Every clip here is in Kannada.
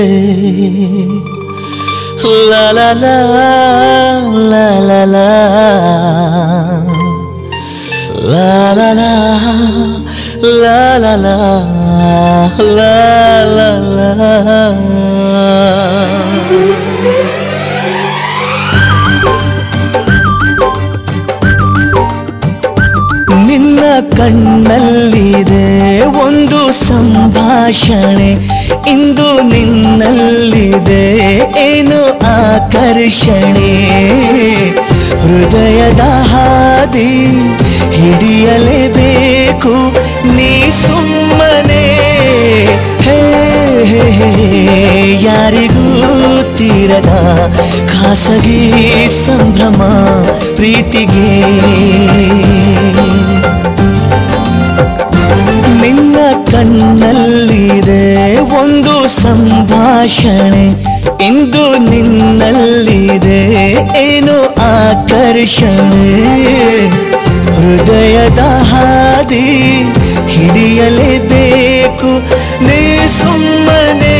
La la la la la la La la la la la la la la la ನಿನ್ನ ಕಣ್ಣಲ್ಲಿದೆ ಒಂದು ಸಂಭಾಷಣೆ ಇಂದು ನಿನ್ನಲ್ಲಿದೆ ಏನು ಆಕರ್ಷಣೆ ಹೃದಯದ ಹಾದಿ ಹಿಡಿಯಲೇಬೇಕು ನೀ ಸುಮ್ಮನೆ ಹೇ ಹೇ, ಹೇ, ಯಾರಿಗೂ ತೀರದ ಖಾಸಗಿ ಸಂಭ್ರಮ ಪ್ರೀತಿಗೆ ನಿನ್ನ ಕಣ್ಣಲ್ಲಿದೆ ಒಂದು ಸಂಭಾಷಣೆ ಇಂದು ನಿನ್ನಲ್ಲಿದೆ ಏನು ಆಕರ್ಷಣೆ ಹೃದಯದ ಹಾದಿ ಹಿಡಿಯಲೇಬೇಕು ನೀ ಸುಮ್ಮನೆ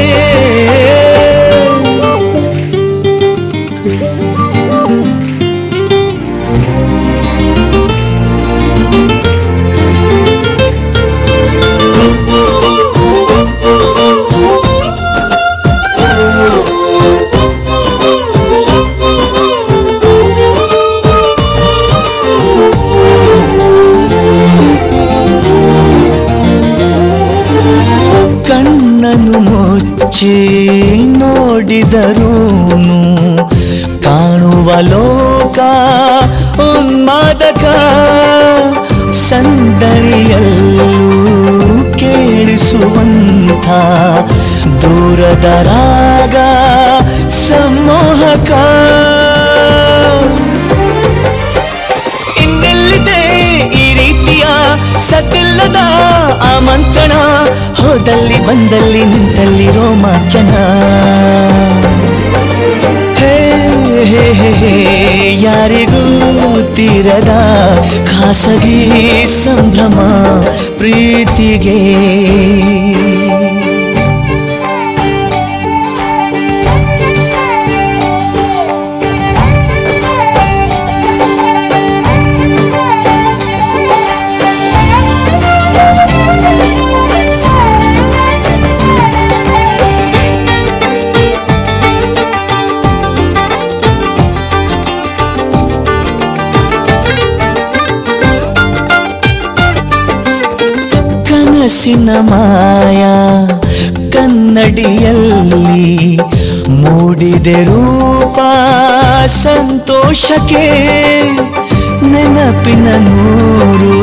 ಕಣ್ಣನು ಮುಚ್ಚಿ ನೋಡಿದರೂನು ಕಾಣುವ ಲೋಕ ಉನ್ಮಾದಕ ಸಂದಣಿಯಲ್ಲೂ ಕೇಳಿಸುವಂಥ ದೂರದ ರಾಗ ಸಮೋಹಕ ಇನ್ನೆಲ್ಲಿದೆ ಈ ರೀತಿಯ ಸದ್ದಿಲ್ಲದ ಆಮಂತ್ರಣ ಹೋದಲ್ಲಿ ಬಂದಲ್ಲಿ ನಿಂತಲ್ಲಿ ರೋಮಾಂಚನ ಹೇ ಹೇ ಹೇ ಹೇ, ಯಾರಿಗೂ ತೀರದ ಖಾಸಗಿ ಸಂಭ್ರಮ ಪ್ರೀತಿಗೆ ಕನಸಿನ ಮಾಯ ಕನ್ನಡಿಯಲ್ಲಿ ಮೂಡಿದೆ ರೂಪ ಸಂತೋಷಕ್ಕೆ ನೆನಪಿನ ನೂರು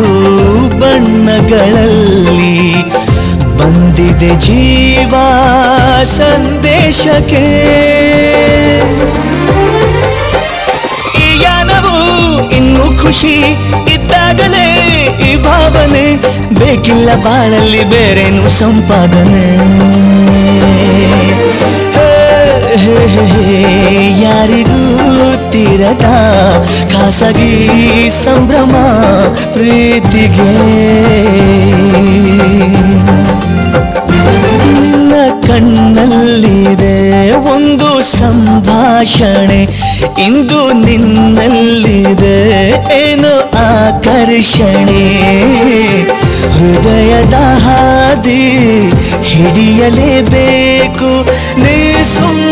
ಬಣ್ಣಗಳಲ್ಲಿ ಬಂದಿದೆ ಜೀವ ಸಂದೇಶಕ್ಕೆ ಈ ಯಾನವು ಇನ್ನು ಖುಷಿ ಇದ್ದಾಗಲೇ ಈ ಭಾವನೆ ಬೇಕಿಲ್ಲ ಬಾಳಲ್ಲಿ ಬೇರೇನು ಸಂಪಾದನೆ ಹೇ, ಹೇ, ಹೇ, ಹೇ, ಯಾರಿಗೂ ತೀರದ ಖಾಸಗಿ ಸಂಭ್ರಮ ಪ್ರೀತಿಗೆ ನಿನ್ನ ಕಣ್ಣಲ್ಲಿದೆ ಒಂದು ಸಂಭಾಷಣೆ ಇಂದು ನಿನ್ನಲ್ಲಿದೆ ಏನು ಆಕರ್ಷಣೆ ಹೃದಯದ ಹಾದಿ ಹಿಡಿಯಲೇಬೇಕು ನೀ ಸುಮ್ಮ